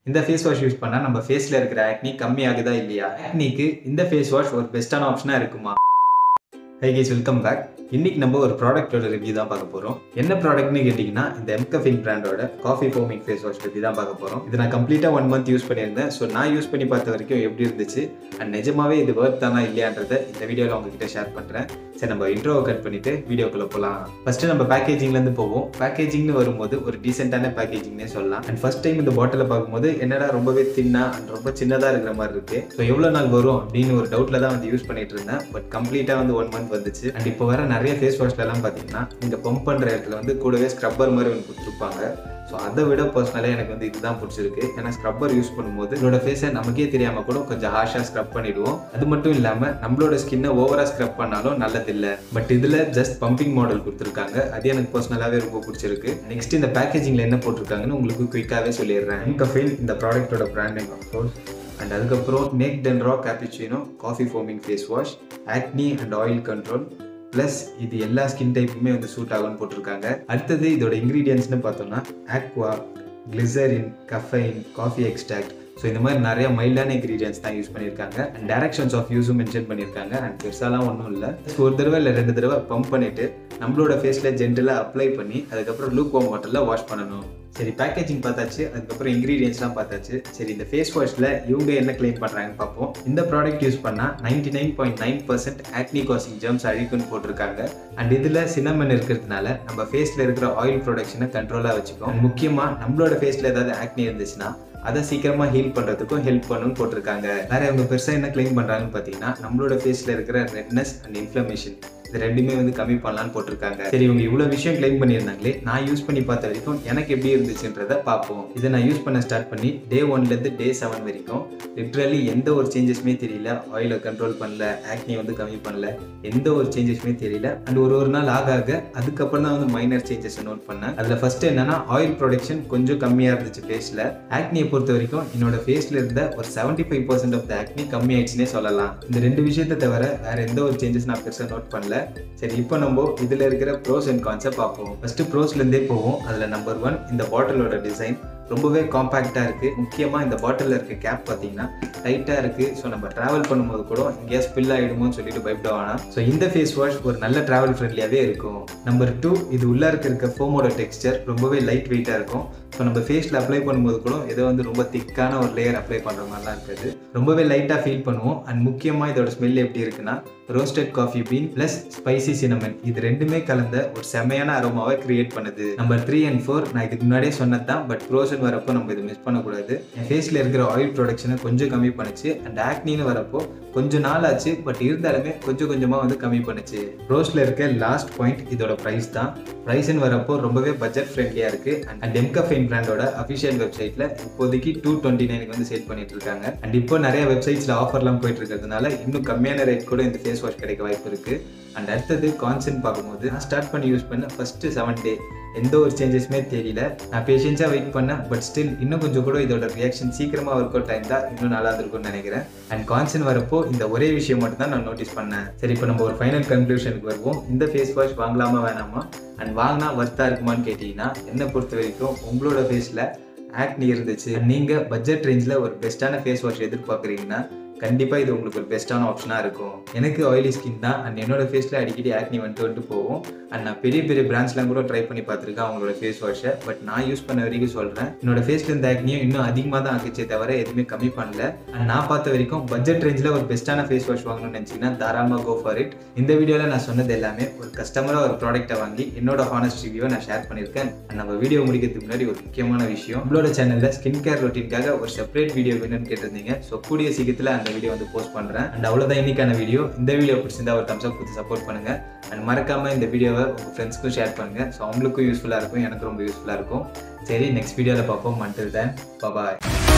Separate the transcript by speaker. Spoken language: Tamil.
Speaker 1: இந்த ஃபேஸ் வாஷ் யூஸ் பண்ணால் நம்ம ஃபேஸில் இருக்கிற ஆக்னி கம்மி ஆகுதா இல்லையா ஆக்னிக்கு இந்த ஃபேஸ் வாஷ் ஒரு பெஸ்ட்டான ஆப்ஷனாக இருக்குமா ஹை கைஸ் வெல்கம் பேக் இன்னைக்கு நம்ம ஒரு ப்ராடக்ட்டோட ரிவ்யூ தான் பார்க்க போகிறோம் என்ன ப்ராடக்ட்னு கேட்டிங்கன்னா இந்த எம்கஃபின் பிராண்டோட coffee foaming face wash review தான் பார்க்க போகிறோம் இது நான் கம்ப்ளீட்டாக ஒன் மந்த் யூஸ் பண்ணியிருந்தேன் ஸோ நான் யூஸ் பண்ணி பார்த்த வரைக்கும் எப்படி இருந்துச்சு அண்ட் நிஜமாவே இது ஒர்க் தானா இல்லையான்றதை இந்த வீடியோவில் உங்ககிட்ட ஷேர் பண்ணுறேன் சரி நம்ம இன்ட்ரோவை கட் பண்ணிட்டு வீடியோக்குள்ளே போகலாம் ஃபர்ஸ்ட் நம்ம பேக்கேஜிங்லேருந்து போவோம் பேக்கேஜிங்னு வரும்போது ஒரு டீசென்டான பேக்கேஜிங்னே சொல்லலாம் அண்ட் ஃபர்ஸ்ட் டைம் இந்த பாட்டிலை பார்க்கும்போது என்னடா ரொம்பவே தின்னா அண்ட் ரொம்ப சின்னதாக இருக்கிற மாதிரி இருக்கு ஸோ எவ்வளோ நாள் வரும் அப்படின்னு ஒரு டவுட்டில் தான் வந்து யூஸ் பண்ணிட்டு இருந்தேன் பட் கம்ப்ளீட்டாக வந்து ஒன் மந்த் வந்துச்சு அண்ட் இப்போ வர நிறைய ஃபேஸ் வாஷ்லலாம் பார்த்தீங்கன்னா இந்த பம்ப் பண்ணுற இடத்துல வந்து கூடவே ஸ்க்ரப்பர் மாதிரி ஒன்று கொடுத்துருப்பாங்க ஸோ அதை விட பர்சனலாக எனக்கு வந்து இதுதான் பிடிச்சிருக்கு ஏன்னா ஸ்க்ரப்பர் யூஸ் பண்ணும்போது என்னோட ஃபேஸை நமக்கே தெரியாமல் கூட கொஞ்சம் ஹார்ஷாக ஸ்க்ரப் பண்ணிடுவோம் அது மட்டும் இல்லாமல் நம்மளோட ஸ்கின்னை ஓவராக ஸ்க்ரப் பண்ணாலும் நல்லதில்லை பட் இதில் ஜஸ்ட் பம்பிங் மாடல் கொடுத்துருக்காங்க அது எனக்கு பர்சனலாகவே ரொம்ப பிடிச்சிருக்கு நெக்ஸ்ட் இந்த பேக்கேஜிங்கில் என்ன போட்டிருக்காங்கன்னு உங்களுக்கு குயிக்காகவே சொல்லிடுறேன் கஃபைன் இந்த ப்ராடக்ட்டோட பிராண்ட் நேம் அஃப்கோர்ஸ் அண்ட் அதுக்கப்புறம் நேக் டென்ரா cappuccino coffee foaming face wash acne and oil control plus இது எல்லா ஸ்கின் டைப்புமே வந்து சூட் ஆகும்னு போட்டிருக்காங்க அடுத்தது இதோட இன்க்ரீடியன்ஸ்னு பார்த்தோம்னா aqua glycerin caffeine coffee extract so இந்த மாதிரி நிறைய மைல்டான இன்க்ரீடியன்ஸ் தான் யூஸ் பண்ணியிருக்காங்க அண்ட் டேரக்ஷன்ஸ் ஆஃப் யூஸும் மென்ஷன் பண்ணியிருக்காங்க அண்ட் பெருசாலாம் ஒன்றும் இல்லை ஒரு தடவை இல்லை ரெண்டு தடவை பம்ப் பண்ணிவிட்டு நம்மளோட ஃபேஸில் ஜென்டலாக அப்ளை பண்ணி அதுக்கப்புறம் லூக் வாம் வாட்டரில் வாஷ் பண்ணணும் சரி பேக்கேஜிங் பார்த்தாச்சு அதுக்கப்புறம் இன்க்ரீடியன்ஸ்லாம் பார்த்தாச்சு சரி இந்த ஃபேஸ் வாஷில் இவங்க என்ன கிளைம் பண்ணுறாங்கன்னு பார்ப்போம் இந்த ப்ராடக்ட் யூஸ் பண்ணால் ninety nine point nine percent acne causing germs அழிக்குன்னு போட்டிருக்காங்க அண்ட் இதில் சினமன் இருக்கிறதுனால நம்ம ஃபேஸில் இருக்கிற ஆயில் ப்ரொடக்ஷனை கண்ட்ரோலாக வச்சுக்கோம் முக்கியமாக நம்மளோட ஃபேஸில் ஏதாவது ஆக்னி இருந்துச்சுன்னா அதை சீக்கிரமாக ஹீல் பண்ணுறதுக்கும் ஹெல்ப் பண்ணுன்னு போட்டிருக்காங்க வேற அவங்க பெருசாக என்ன கிளைம் பண்ணுறாங்கன்னு பார்த்தீங்கன்னா நம்மளோட ஃபேஸில் இருக்கிற ரெட்னஸ் அண்ட் இன்ஃப்ளமேஷன் இது ரெண்டுமே வந்து கம்மி பண்ணலான்னு போட்டிருக்காங்க சரி இவங்க இவ்வளோ விஷயம் கிளைம் பண்ணியிருந்தாங்களே நான் யூஸ் பண்ணி பார்த்த வரைக்கும் எனக்கு எப்படி இருந்துச்சுன்றதை பார்ப்போம் இதை நான் யூஸ் பண்ண ஸ்டார்ட் பண்ணி டே ஒன்லேருந்து டே செவன் வரைக்கும் லிட்ரலி எந்த ஒரு சேஞ்சஸுமே தெரியல ஆயிலை கண்ட்ரோல் பண்ணல ஆக்னி வந்து கம்மி பண்ணல எந்த ஒரு சேஞ்சஸுமே தெரியல அண்ட் ஒரு ஒரு நாள் ஆக ஆக அதுக்கப்புறம் தான் வந்து மைனர் சேஞ்சஸ் நோட் பண்ணேன் அதில் ஃபர்ஸ்ட் என்னன்னா ஆயில் ப்ரொடக்ஷன் கொஞ்சம் கம்மியாக இருந்துச்சு ஃபேஸில் ஆக்னியை பொறுத்த வரைக்கும் என்னோட ஃபேஸில் இருந்த ஒரு seventy five percent of the acne கம்மி ஆயிடுச்சுன்னே சொல்லலாம் இந்த ரெண்டு விஷயத்தை தவிர வேற எந்த ஒரு சேஞ்சஸ் நான் பெருசாக நோட் பண்ணல சரி இப்போ நம்ம இதில் இருக்கிற ப்ரோஸ் அண்ட் கான்ஸை பார்ப்போம் ஃபர்ஸ்ட் ப்ரோஸ்லேருந்தே போவோம் அதில் நம்பர் ஒன் இந்த பாட்டிலோட டிசைன் ரொம்பவே காம்பேக்டாக இருக்குது முக்கியமாக இந்த பாட்டிலில் இருக்க கேப் பார்த்தீங்கன்னா டைட்டாக இருக்குது ஸோ நம்ம ட்ராவல் பண்ணும்போது கூட இங்கேயா ஸ்பில் ஆகிடுமோன்னு சொல்லிட்டு பயப்பட வேணாம் ஸோ இந்த ஃபேஸ் வாஷ் ஒரு நல்ல ட்ராவல் ஃப்ரெண்ட்லியாகவே இருக்கும் நம்பர் டூ இது உள்ளே இருக்க இருக்க ஃபோமோட டெக்ஸ்டர் ரொம்பவே லைட் வெயிட்டாக இருக்கும் ஸோ நம்ம ஃபேஸில் அப்ளை பண்ணும்போது கூட ஏதோ வந்து ரொம்ப திக்கான ஒரு லேயர் அப்ளை பண்ணுற மாதிரிலாம் இருக்காது ரொம்பவே லைட்டாக ஃபீல் பண்ணுவோம் அண்ட் முக்கியமாக இதோட ஸ்மெல் எப்படி இருக்குன்னா roasted coffee bean plus spicy cinnamon இது ரெண்டுமே கலந்த ஒரு செமையான அரோமாவை கிரியேட் பண்ணுது நம்பர் த்ரீ அண்ட் ஃபோர் நான் இதுக்கு முன்னாடியே சொன்னது தான் பட் ப்ரோசன் வரப்போ நம்ம இதை மிஸ் பண்ணக்கூடாது என் ஃபேஸில் இருக்கிற ஆயில் ப்ரொடக்ஷனை கொஞ்சம் கம்மி பண்ணுச்சு அண்ட் ஆக்னின்னு வரப்போ கொஞ்சம் நாள் ஆச்சு பட் இருந்தாலுமே கொஞ்சம் கொஞ்சமாக வந்து கம்மி பண்ணுச்சு ரோஸில் இருக்க லாஸ்ட் பாயிண்ட் இதோட ப்ரைஸ் தான் ப்ரைஸ்ன்னு வரப்போ ரொம்பவே பட்ஜெட் ஃப்ரெண்ட்லியாக இருக்குது அண்ட் எம்கஃபைன் பிராண்டோட அஃபிஷியல் வெப்சைட்டில் இப்போதைக்கு டூ டுவெண்ட்டி நைனுக்கு வந்து சேல் பண்ணிட்டு இருக்காங்க அண்ட் இப்போ நிறைய வெப்சைட்ஸில் ஆஃபர்லாம் போயிட்டு இருக்கிறதுனால இன்னும் கம்மியான ரேட் கூட இந்த ஃபேஸ் வாஷ் கிடைக்க வாய்ப்பு இருக்குது அண்ட் அடுத்தது கான்சென்ட் பார்க்கும்போது நான் ஸ்டார்ட் பண்ணி யூஸ் பண்ண ஃபஸ்ட்டு செவன் டே எந்த ஒரு சேஞ்சஸுமே தெரியல நான் பேஷன்ஸாக வெயிட் பண்ணேன் பட் ஸ்டில் இன்னும் கொஞ்சம் கூட இதோட ரியாக்ஷன் சீக்கிரமாக ஒர்க் அவுட் ஆயிருந்தா இன்னும் நல்லா இருக்கும்னு நினைக்கிறேன் அண்ட் கான்சன் வரப்போ இந்த ஒரே விஷயம் மட்டும் தான் நான் நோட்டீஸ் பண்ணேன் சரி இப்போ நம்ம ஒரு ஃபைனல் கன்க்ளூஷனுக்கு வருவோம் இந்த ஃபேஸ் வாஷ் வாங்கலாமா வேணாமா அண்ட் வாங்கினா ஒர்த்தாக இருக்குமான்னு கேட்டிங்கன்னா என்னை பொறுத்த வரைக்கும் உங்களோட ஃபேஸில் ஆக்னி இருந்துச்சு நீங்கள் பட்ஜெட் ரேஞ்சில் ஒரு பெஸ்ட்டான ஃபேஸ் வாஷ் எதிர்பார்க்குறீங்கன்னா கண்டிப்பாக இது உங்களுக்கு ஒரு பெஸ்ட்டான ஆப்ஷனாக இருக்கும் எனக்கு ஆயிலி ஸ்கின் தான் அண்ட் என்னோட ஃபேஸில் அடிக்கடி ஆக்னி வந்துட்டு வந்துட்டு போகும் அண்ட் நான் பெரிய பெரிய பிராண்ட்ஸ்லாம் கூட ட்ரை பண்ணி பார்த்துருக்கேன் அவங்களோட ஃபேஸ் வாஷை பட் நான் யூஸ் பண்ண வரைக்கும் சொல்கிறேன் என்னோட ஃபேஸில் இருந்த ஆக்னியும் இன்னும் அதிகமாக தான் ஆக்கிச்சே தவிர எதுவுமே கம்மி பண்ணல அண்ட் நான் பார்த்த வரைக்கும் பட்ஜெட் ரேஞ்சில் ஒரு பெஸ்ட்டான ஃபேஸ் வாஷ் வாங்கணும்னு நினச்சிங்கன்னா தாராளமாக கோ ஃபார் இட் இந்த வீடியோவில் நான் சொன்னது எல்லாமே ஒரு கஸ்டமராக ஒரு ப்ராடக்ட்டை வாங்கி என்னோட ஹானஸ்ட் ரிவ்யூவை நான் ஷேர் பண்ணியிருக்கேன் அண்ட் நம்ம வீடியோ முடிக்கிறதுக்கு முன்னாடி ஒரு முக்கியமான விஷயம் நம்மளோட சேனலில் ஸ்கின் கேர் ரொட்டீனுக்காக ஒரு செப்பரேட் வீடியோ வேணும்னு கேட்டிருந்தீங்க ஸோ கூடிய சீக்கிரத்தில் அந்த வீடியோ வந்து போஸ்ட் பண்ணுறேன் அண்ட் அவ்வளோதான் இன்னைக்கான வீடியோ இந்த வீடியோ பிடிச்சிருந்தா ஒரு தம்ஸ் அப் கொடுத்து சப்போர்ட் பண்ணுங்கள் அண்ட் மறக்காமல் இந்த வீடியோவை உங்கள் ஃப்ரெண்ட்ஸ்க்கும் ஷேர் பண்ணுங்கள் ஸோ அவங்களுக்கும் யூஸ்ஃபுல்லாக இருக்கும் எனக்கு ரொம்ப யூஸ்ஃபுல்லாக இருக்கும் சரி நெக்ஸ்ட் வீடியோவில் பார்ப்போம் மண்டில் தேன் பாய்